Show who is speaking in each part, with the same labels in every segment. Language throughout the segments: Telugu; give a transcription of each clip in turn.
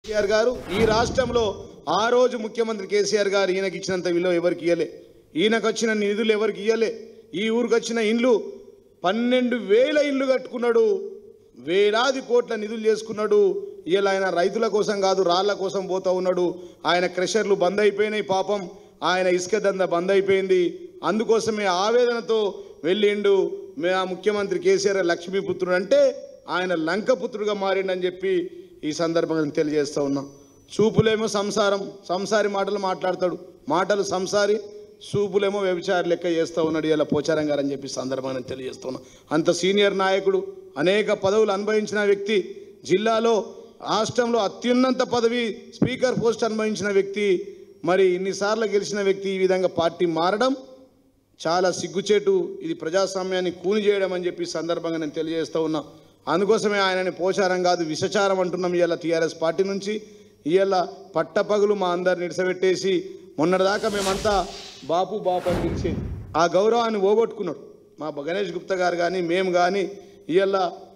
Speaker 1: కేసీఆర్ గారు ఈ రాష్ట్రంలో ఆ రోజు ముఖ్యమంత్రి కేసీఆర్ గారు ఈయనకి ఇచ్చినంత విలువ ఎవరికి ఇయ్యలే ఈయనకు వచ్చిన నిధులు ఎవరికి ఇయ్యలే ఈ ఊరికి వచ్చిన ఇండ్లు పన్నెండు వేల ఇండ్లు కట్టుకున్నాడు వేలాది కోట్ల నిధులు చేసుకున్నాడు ఇలా ఆయన రైతుల కోసం కాదు రాళ్ల కోసం పోతా ఉన్నాడు ఆయన క్రెషర్లు బంద్ అయిపోయినాయి పాపం ఆయన ఇసుక దంద బంద్ అయిపోయింది అందుకోసమే ఆవేదనతో వెళ్ళిండు మే ఆ ముఖ్యమంత్రి కేసీఆర్ లక్ష్మీపుత్రుడు అంటే ఆయన లంకపుత్రుడుగా మారిండని చెప్పి ఈ సందర్భంగా నేను తెలియజేస్తా ఉన్నాం చూపులేమో సంసారం సంసారి మాటలు మాట్లాడతాడు మాటలు సంసారి చూపులేమో వ్యభిచారి లెక్క చేస్తూ ఉన్నాడు ఇలా పోచారం గారు అని చెప్పి సందర్భంగా నేను తెలియజేస్తా ఉన్నా అంత సీనియర్ నాయకుడు అనేక పదవులు అనుభవించిన వ్యక్తి జిల్లాలో రాష్ట్రంలో అత్యున్నత పదవి స్పీకర్ పోస్ట్ అనుభవించిన వ్యక్తి మరి ఇన్నిసార్లు గెలిచిన వ్యక్తి ఈ విధంగా పార్టీ మారడం చాలా సిగ్గుచేటు ఇది ప్రజాస్వామ్యాన్ని కూని చేయడం అని చెప్పి సందర్భంగా నేను తెలియజేస్తూ ఉన్నా అందుకోసమే ఆయనని పోచారం కాదు విషచారం అంటున్నాం ఇవాళ టీఆర్ఎస్ పార్టీ నుంచి ఇవాళ పట్టపగులు మా అందరిని నిడిసబెట్టేసి మొన్నటిదాకా మేమంతా బాపు బాపు అని పిలిచేది ఆ గౌరవాన్ని ఓగొట్టుకున్నాడు మా గణేష్ గుప్తా గారు కానీ మేము కానీ ఇవాళ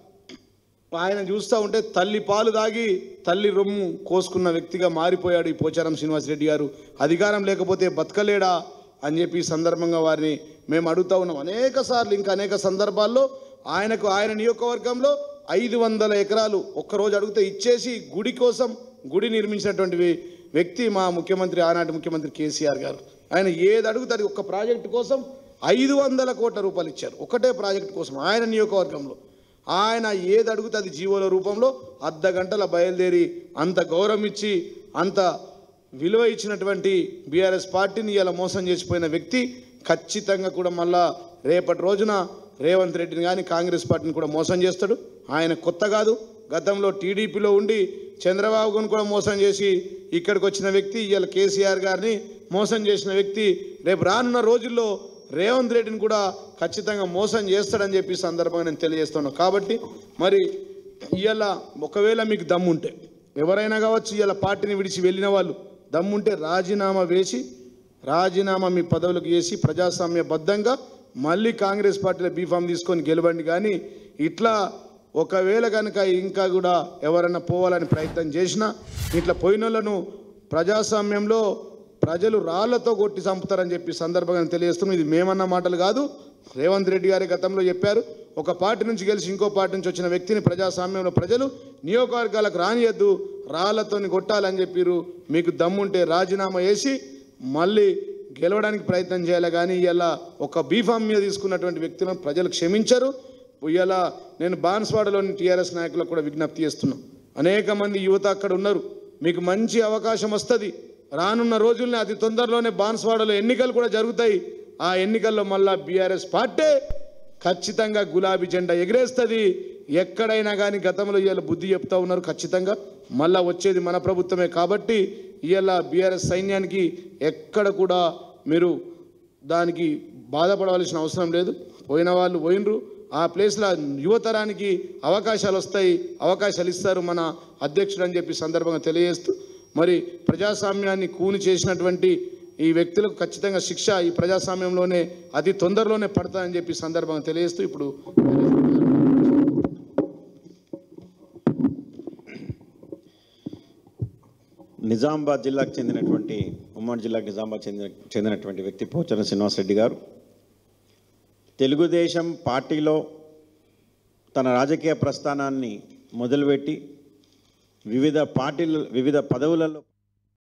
Speaker 1: ఆయన చూస్తూ ఉంటే తల్లి పాలు దాగి తల్లి రొమ్ము కోసుకున్న వ్యక్తిగా మారిపోయాడు ఈ పోచారం శ్రీనివాసరెడ్డి గారు అధికారం లేకపోతే బతకలేడా అని చెప్పి ఈ సందర్భంగా వారిని మేము అడుగుతా ఉన్నాం అనేక సార్లు ఇంకా అనేక సందర్భాల్లో ఆయనకు ఆయన నియోజకవర్గంలో ఐదు వందల ఎకరాలు ఒక్కరోజు అడిగితే ఇచ్చేసి గుడి కోసం గుడి నిర్మించినటువంటి వ్య- వ్యక్తి మా ముఖ్యమంత్రి ఆనాటి ముఖ్యమంత్రి కేసీఆర్ గారు ఆయన ఏది అడుగుతారు ఒక్క ప్రాజెక్టు కోసం ఐదు వందల కోట్ల రూపాయలు ఇచ్చారు ఒకటే ప్రాజెక్టు కోసం ఆయన నియోజకవర్గంలో ఆయన ఏది అడుగుతే అది జీవోల రూపంలో అర్ధ గంటల బయలుదేరి అంత గౌరవం ఇచ్చి అంత విలువ ఇచ్చినటువంటి బీఆర్ఎస్ పార్టీని ఇలా మోసం చేసిపోయిన వ్యక్తి ఖచ్చితంగా కూడా మళ్ళా రేపటి రోజున రేవంత్ రెడ్డిని కానీ కాంగ్రెస్ పార్టీని కూడా మోసం చేస్తాడు ఆయన కొత్త కాదు గతంలో టీడీపీలో ఉండి చంద్రబాబును కూడా మోసం చేసి ఇక్కడికి వచ్చిన వ్యక్తి ఇవాళ కేసీఆర్ గారిని మోసం చేసిన వ్యక్తి రేపు రానున్న రోజుల్లో రేవంత్ రెడ్డిని కూడా ఖచ్చితంగా మోసం చేస్తాడని చెప్పి ఈ సందర్భంగా నేను తెలియజేస్తున్నాను కాబట్టి మరి ఇవాళ ఒకవేళ మీకు దమ్ముంటే ఎవరైనా కావచ్చు ఇవాళ పార్టీని విడిచి వెళ్ళిన వాళ్ళు దమ్ముంటే రాజీనామా వేసి రాజీనామా మీ పదవులకు చేసి ప్రజాస్వామ్యబద్ధంగా మళ్ళీ కాంగ్రెస్ పార్టీలో బీఫామ్ తీసుకొని గెలవండి కానీ ఇట్లా ఒకవేళ కనుక ఇంకా కూడా ఎవరైనా పోవాలని ప్రయత్నం చేసినా ఇట్లా పోయిన వాళ్ళను ప్రజాస్వామ్యంలో ప్రజలు రాళ్లతో కొట్టి చంపుతారని చెప్పి సందర్భంగా తెలియజేస్తున్నాం ఇది మేమన్న మాటలు కాదు రేవంత్ రెడ్డి గారి గతంలో చెప్పారు ఒక పార్టీ నుంచి గెలిచి ఇంకో పార్టీ నుంచి వచ్చిన వ్యక్తిని ప్రజాస్వామ్యంలో ప్రజలు నియోజకవర్గాలకు రానియద్దు రాళ్లతోని కొట్టాలని చెప్పిరు మీకు దమ్ముంటే రాజీనామా వేసి మళ్ళీ గెలవడానికి ప్రయత్నం చేయాలి కానీ ఇలా ఒక బీఫామ్ మీద తీసుకున్నటువంటి వ్యక్తులను ప్రజలు క్షమించరు ఇలా నేను బాన్స్వాడలోని టీఆర్ఎస్ నాయకులకు కూడా విజ్ఞప్తి చేస్తున్నాం అనేక మంది యువత అక్కడ ఉన్నారు మీకు మంచి అవకాశం వస్తుంది రానున్న రోజుల్ని అతి తొందరలోనే బాన్స్వాడలో ఎన్నికలు కూడా జరుగుతాయి ఆ ఎన్నికల్లో మళ్ళా బీఆర్ఎస్ పార్టీ ఖచ్చితంగా గులాబీ జెండా ఎగిరేస్తుంది ఎక్కడైనా కానీ గతంలో ఇవాళ బుద్ధి చెప్తా ఉన్నారు ఖచ్చితంగా మళ్ళా వచ్చేది మన ప్రభుత్వమే కాబట్టి ఇవాళ బీఆర్ఎస్ సైన్యానికి ఎక్కడ కూడా మీరు దానికి బాధపడవలసిన అవసరం లేదు పోయిన వాళ్ళు పోయినరు ఆ ప్లేస్లో యువతరానికి అవకాశాలు వస్తాయి అవకాశాలు ఇస్తారు మన అధ్యక్షుడు అని చెప్పి సందర్భంగా తెలియజేస్తూ మరి ప్రజాస్వామ్యాన్ని కూని చేసినటువంటి ఈ వ్యక్తులకు ఖచ్చితంగా శిక్ష ఈ ప్రజాస్వామ్యంలోనే అతి తొందరలోనే పడతాయని చెప్పి సందర్భంగా తెలియజేస్తూ ఇప్పుడు
Speaker 2: నిజామాబాద్ జిల్లాకు చెందినటువంటి ఉమ్మడి జిల్లాకు నిజామాబాద్ చెందిన చెందినటువంటి వ్యక్తి పోచన శ్రీనివాసరెడ్డి గారు తెలుగుదేశం పార్టీలో తన రాజకీయ ప్రస్థానాన్ని మొదలుపెట్టి వివిధ పార్టీలు వివిధ పదవులలో